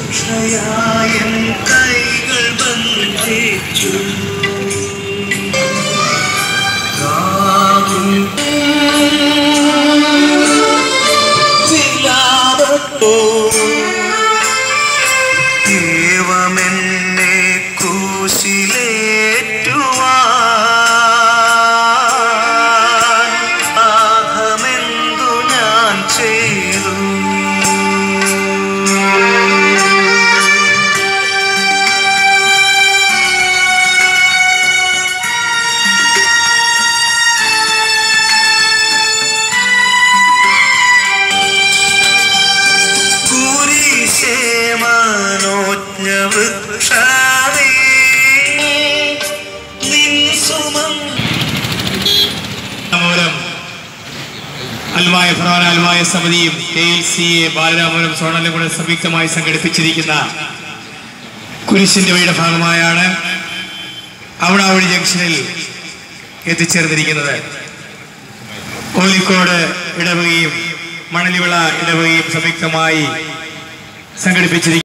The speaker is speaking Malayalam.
രക്ഷയായ കൈകൾ ബന്ധിച്ചു കാതും വിലാപത്തോ ദൈവമെന്നെ ക്രൂശിലേറ്റുവാൻ ആഹമെന്തു ഞാൻ ചെയ്തു കുരിശേ മനോജ്ഞ വൃക്ഷമേ നിൻ സുമം മൂലം അൽമായ ഫറാൻ അൽമായ സമിതിയും K L C A Balaramapuram സോണലും കൂടെ സംയുക്തമായി സംഘടിപ്പിച്ചിരിക്കുന്ന കുരിശിന്റെ വഴിയുടെ ഭാഗമായാണ് അവണാവഴി ജംഗ്ഷനിൽ എത്തിച്ചേർന്നിരിക്കുന്നത് കോഴിക്കോട് ഇടവകയും മണലിവിള ഇടവകയും സംയുക്തമായി സംഘടിപ്പിച്ചിരിക്കുന്ന